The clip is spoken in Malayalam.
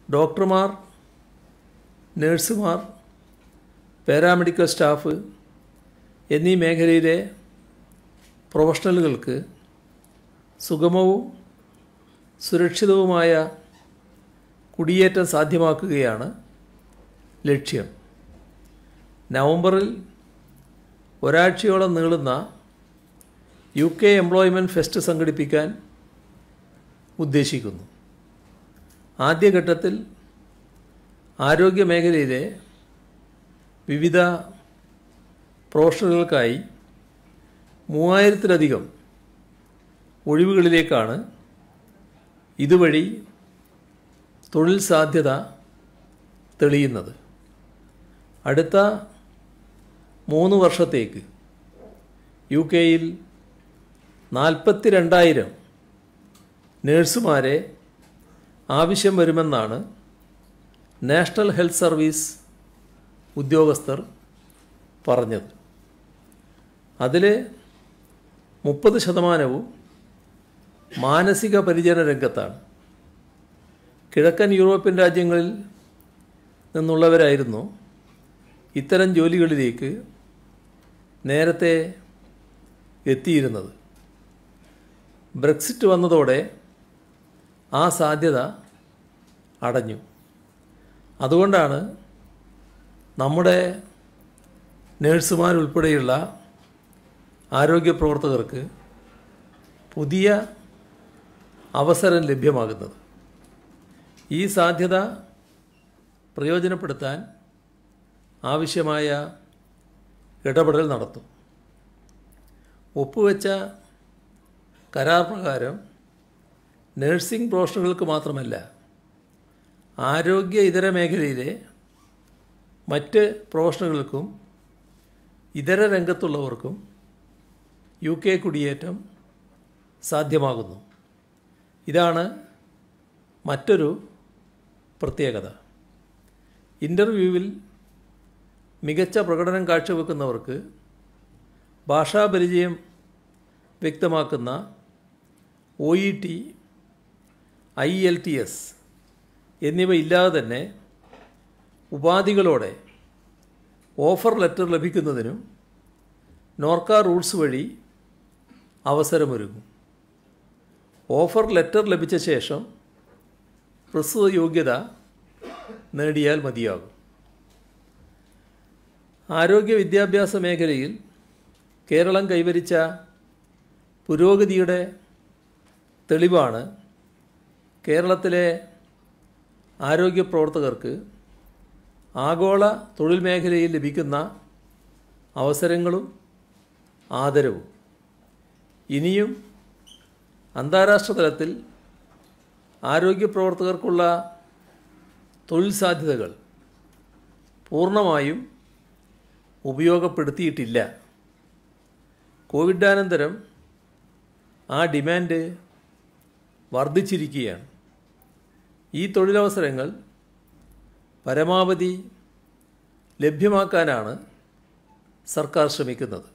ഡോക്ടർമാർ നഴ്സുമാർ പാരാമെഡിക്കൽ സ്റ്റാഫ് എന്നീ മേഖലയിലെ പ്രൊഫഷണലുകൾക്ക് സുഗമവും സുരക്ഷിതവുമായ കുടിയേറ്റം സാധ്യമാക്കുകയാണ് ലക്ഷ്യം നവംബറിൽ ഒരാഴ്ചയോളം നീളുന്ന യു കെ എംപ്ലോയ്മെൻറ്റ് ഫെസ്റ്റ് സംഘടിപ്പിക്കാൻ ഉദ്ദേശിക്കുന്നു ആദ്യഘട്ടത്തിൽ ആരോഗ്യ മേഖലയിലെ വിവിധ പ്രൊഫഷണലുകൾക്കായി മൂവായിരത്തിലധികം ഒഴിവുകളിലേക്കാണ് ഇതുവഴി തൊഴിൽ സാധ്യത തെളിയുന്നത് അടുത്ത മൂന്ന് വർഷത്തേക്ക് യു കെയിൽ നാൽപ്പത്തി രണ്ടായിരം നേഴ്സുമാരെ ആവശ്യം വരുമെന്നാണ് നാഷണൽ ഹെൽത്ത് സർവീസ് ഉദ്യോഗസ്ഥർ പറഞ്ഞത് അതിൽ മുപ്പത് ശതമാനവും മാനസിക പരിചരണ രംഗത്താണ് കിഴക്കൻ യൂറോപ്യൻ രാജ്യങ്ങളിൽ നിന്നുള്ളവരായിരുന്നു ഇത്തരം ജോലികളിലേക്ക് നേരത്തെ എത്തിയിരുന്നത് ബ്രെക്സിറ്റ് വന്നതോടെ ആ സാധ്യത അടഞ്ഞു അതുകൊണ്ടാണ് നമ്മുടെ നേഴ്സുമാരുൾപ്പെടെയുള്ള ആരോഗ്യ പ്രവർത്തകർക്ക് പുതിയ അവസരം ലഭ്യമാകുന്നത് ഈ സാധ്യത പ്രയോജനപ്പെടുത്താൻ ആവശ്യമായ ഇടപെടൽ നടത്തും ഒപ്പുവെച്ച കരാർ പ്രകാരം നഴ്സിംഗ് പ്രൊഫഷണലുകൾക്ക് മാത്രമല്ല ആരോഗ്യ ഇതര മേഖലയിലെ മറ്റ് പ്രൊഫഷണലുകൾക്കും ഇതര രംഗത്തുള്ളവർക്കും യു കെ കുടിയേറ്റം സാധ്യമാകുന്നു ഇതാണ് മറ്റൊരു പ്രത്യേകത ഇൻ്റർവ്യൂവിൽ മികച്ച പ്രകടനം കാഴ്ചവെക്കുന്നവർക്ക് ഭാഷാപരിചയം വ്യക്തമാക്കുന്ന O E T I L T S എന്നിവ ഇല്ലാതെ തന്നെ ഉപാധികളോടെ ഓഫർ ലെറ്റർ ലഭിക്കുന്നതിനും നോർക്ക റൂട്ട്സ് വഴി അവസരമൊരുങ്ങും ഓഫർ ലെറ്റർ ലഭിച്ച ശേഷം പ്രസ്തുത യോഗ്യത നേടിയാൽ മതിയാകും ആരോഗ്യ വിദ്യാഭ്യാസ മേഖലയിൽ കേരളം കൈവരിച്ച പുരോഗതിയുടെ തെളിവാണ് കേരളത്തിലെ ആരോഗ്യ പ്രവർത്തകർക്ക് ആഗോള തൊഴിൽ മേഖലയിൽ ലഭിക്കുന്ന അവസരങ്ങളും ആദരവും ഇനിയും അന്താരാഷ്ട്ര തലത്തിൽ ആരോഗ്യ പ്രവർത്തകർക്കുള്ള തൊഴിൽ സാധ്യതകൾ പൂർണ്ണമായും ഉപയോഗപ്പെടുത്തിയിട്ടില്ല കോവിഡാനന്തരം ആ ഡിമാൻഡ് വർദ്ധിച്ചിരിക്കുകയാണ് ഈ തൊഴിലവസരങ്ങൾ പരമാവധി ലഭ്യമാക്കാനാണ് സർക്കാർ ശ്രമിക്കുന്നത്